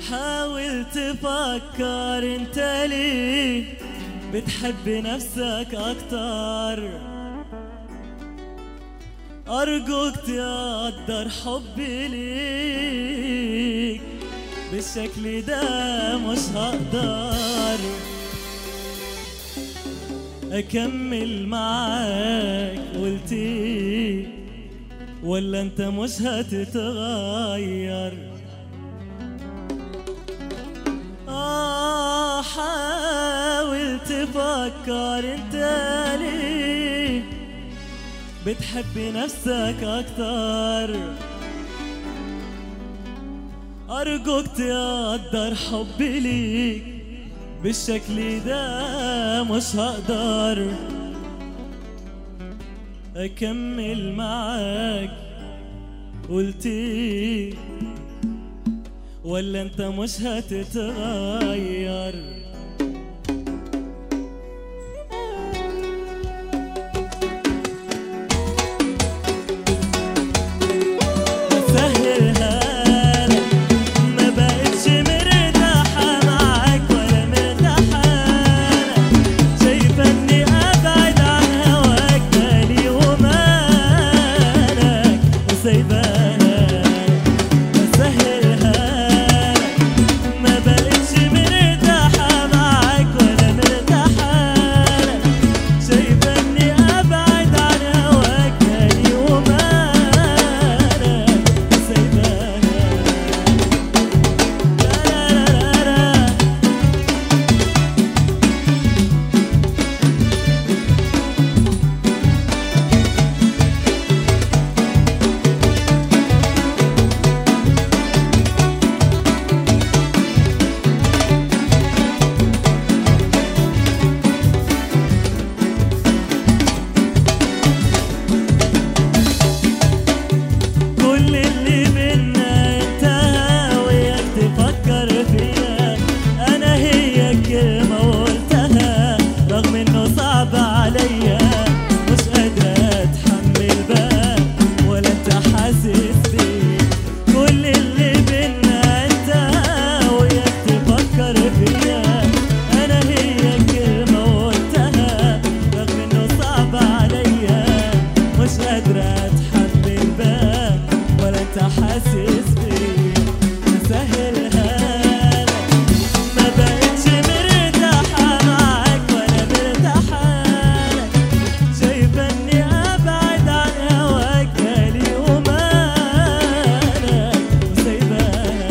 حاول تفكر انت ليه بتحب نفسك اكتر ارجوك تقدر حبي ليك بالشكل ده مش هقدر اكمل معاك قلت إيه؟ ولا انت مش هتتغير آه حاول تفكر انت ليه بتحب نفسك اكتر ارجوك تقدر حبي ليك بالشكل ده مش هقدر اكمل معاك قلت إيه؟ ولا انت مش هتتغير بسهلها لك ما بقتش مرتاحة معاك ولا مرتاحة لك شايفة اني ابعد عن هواك مالي ومالك وسايباها بسهلها لك ما بقتش مرتاحة معاك ولا مرتاحة لك شايفة اني ابعد عن هواك مالي ومالك وسايباها لا لا لا لا كل اللي بينا انتهى وياك تفكر فيها انا هي كلمة وقلتها رغم انه صعب عليا مش قادرة اتحمل بقى ولا انت حاسس بيه كل اللي بينا انتهى وياك تفكر فيها انا هي كلمة وقلتها رغم انه صعب عليا مش قادرة اتحمل بقى ولا انت حاسس بيه مسهلها لك ما بقتش مرتاحة معاك ولا مرتاحة لك شايفة اني ابعد عن هواك مالي ومالك وسايباها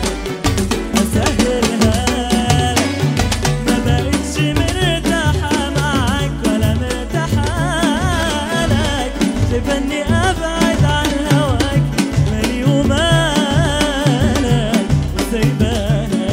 اسهلها لك ما بقتش مرتاحة معاك ولا مرتاحة لك شايفة اني ابعد عن هواك مالي ومالك وسايباها لك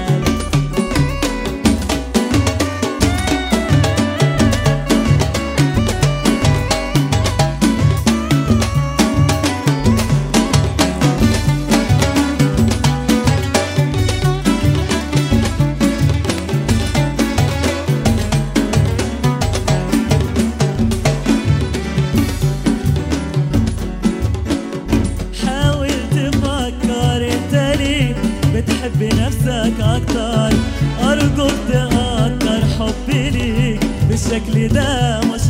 حاول تفكر انت ليه بتحب نفسك اكتر ارجوك تقدر حبي ليك بالشكل ده مش